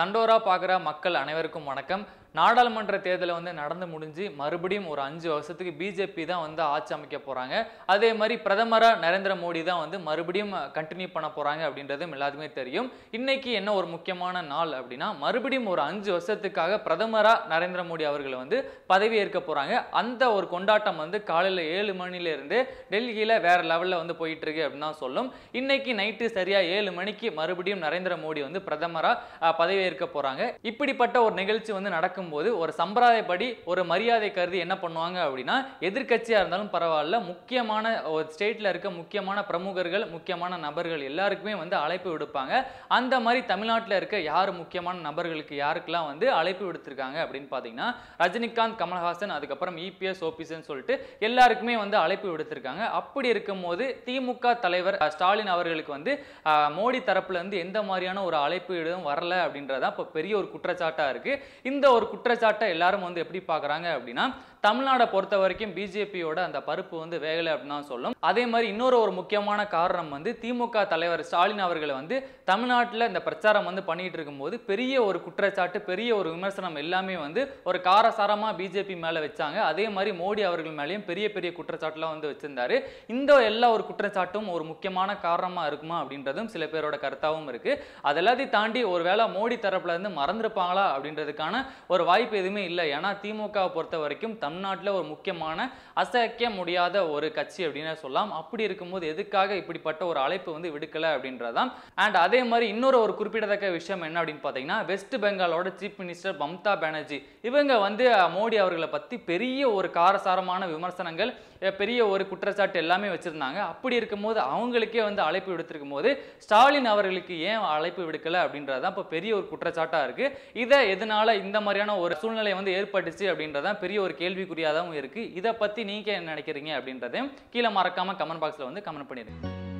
தண்டோரா பார்க்குற மக்கள் அனைவருக்கும் வணக்கம் நாடாளுமன்ற தேர்தலை வந்து நடந்து முடிஞ்சு மறுபடியும் ஒரு அஞ்சு வருஷத்துக்கு பிஜேபி தான் வந்து ஆட்சி அமைக்க போறாங்க அதே மாதிரி பிரதமராக நரேந்திர மோடி தான் வந்து மறுபடியும் கண்டினியூ பண்ண போறாங்க அப்படின்றதும் எல்லாத்துக்குமே தெரியும் இன்னைக்கு என்ன ஒரு முக்கியமான நாள் அப்படின்னா மறுபடியும் ஒரு அஞ்சு வருஷத்துக்காக பிரதமராக நரேந்திர மோடி அவர்கள் வந்து பதவி ஏற்க போறாங்க அந்த ஒரு கொண்டாட்டம் வந்து காலையில் ஏழு மணில இருந்து டெல்லியில வேற லெவல்ல வந்து போயிட்டு இருக்கு அப்படின்னு தான் சொல்லும் இன்னைக்கு நைட்டு சரியா ஏழு மணிக்கு மறுபடியும் நரேந்திர மோடி வந்து பிரதமரா அஹ், பதவி ஏற்க போறாங்க இப்படிப்பட்ட ஒரு நிகழ்ச்சி வந்து நடக்கும்போது ஒரு சம்பிரதாயப்படி ஒரு மரியாதை கருதி என்ன பண்ணுவாங்க அப்படின்னா எதிர்க்கட்சியா இருந்தாலும் பரவாயில்ல முக்கியமான ஒரு ஸ்டேட்ல இருக்க முக்கியமான பிரமுகர்கள் முக்கியமான நபர்கள் எல்லாருக்குமே வந்து அழைப்பு விடுப்பாங்க அந்த மாதிரி தமிழ்நாட்டில் இருக்க யார் முக்கியமான நபர்களுக்கு யாருக்கெல்லாம் வந்து அழைப்பு விடுத்திருக்காங்க அப்படின்னு பார்த்தீங்கன்னா ரஜினிகாந்த் கமல்ஹாசன் அதுக்கப்புறம் இபிஎஸ் ஓபிஎஸ்ன்னு சொல்லிட்டு எல்லாருக்குமே வந்து அழைப்பு விடுத்திருக்காங்க அப்படி இருக்கும்போது திமுக தலைவர் அஹ், ஸ்டாலின் அவர்களுக்கு வந்து அஹ், மோடி தரப்புல இருந்து எந்த மாதிரியான ஒரு அழைப்பு எதுவும் வரல அப்படின்றதான் இப்போ பெரிய ஒரு குற்றச்சாட்டா இருக்கு இந்த ஒரு குற்றச்சாட்டை எல்லாரும் வந்து எப்படி பார்க்கறாங்க அப்படின்னா தமிழ்நாடை பொறுத்த வரைக்கும் பிஜேபியோட அந்த பருப்பு வந்து வேகலை அப்படின்னு தான் சொல்லும் அதே மாதிரி இன்னொரு ஒரு முக்கியமான காரணம் வந்து திமுக தலைவர் ஸ்டாலின் அவர்களை வந்து தமிழ்நாட்டில் இந்த பிரச்சாரம் வந்து பண்ணிட்டு இருக்கும்போது பெரிய ஒரு குற்றச்சாட்டு பெரிய ஒரு விமர்சனம் எல்லாமே வந்து ஒரு காரசாரமாக பிஜேபி மேலே வச்சாங்க அதே மாதிரி மோடி அவர்கள் மேலேயும் பெரிய பெரிய குற்றச்சாட்டுலாம் வந்து வச்சிருந்தாரு இந்த எல்லா ஒரு குற்றச்சாட்டும் ஒரு முக்கியமான காரணமாக இருக்குமா அப்படின்றதும் சில பேரோட கருத்தாகவும் இருக்கு அது எல்லாத்தையும் தாண்டி ஒருவேளை மோடி தரப்புல இருந்து மறந்துருப்பாங்களா அப்படின்றதுக்கான ஒரு வாய்ப்பு எதுவுமே இல்லை ஏன்னா திமுகவை பொறுத்த வரைக்கும் தமிழ்நாட்டில் ஒரு முக்கியமான அசைக்க முடியாத ஒரு கட்சி அப்படின்னு சொல்லலாம் அப்படி இருக்கும்போது எதுக்காக இப்படிப்பட்ட ஒரு அழைப்பு வந்து விடுக்கல அப்படின்றதான் அண்ட் அதே மாதிரி இன்னொரு ஒரு குறிப்பிடத்தக்க விஷயம் என்ன அப்படின்னு பார்த்தீங்கன்னா வெஸ்ட் பெங்காலோட சீஃப் மினிஸ்டர் மம்தா பானர்ஜி இவங்க வந்து அஹ், மோடி அவர்களை பற்றி பெரிய ஒரு காரசாரமான விமர்சனங்கள் அஹ், பெரிய ஒரு குற்றச்சாட்டு எல்லாமே வச்சிருந்தாங்க அப்படி இருக்கும்போது அவங்களுக்கே வந்து அழைப்பு விடுத்திருக்கும் போது ஸ்டாலின் அவர்களுக்கு ஏன் அழைப்பு விடுக்கல அப்படின்றது தான் இப்போ பெரிய ஒரு குற்றச்சாட்டாக இருக்கு இதை எதனால இந்த மாதிரியான ஒரு சூழ்நிலை வந்து ஏற்பட்டுச்சு அப்படின்றதான் பெரிய ஒரு கேள்விக்குறியாகவும் இருக்கு இதை பற்றி நீங்க என்ன நினைக்கிறீங்க அப்படின்றதையும் கீழே மறக்காம கமெண்ட் பாக்ஸில் வந்து கமெண்ட் பண்ணிடுங்க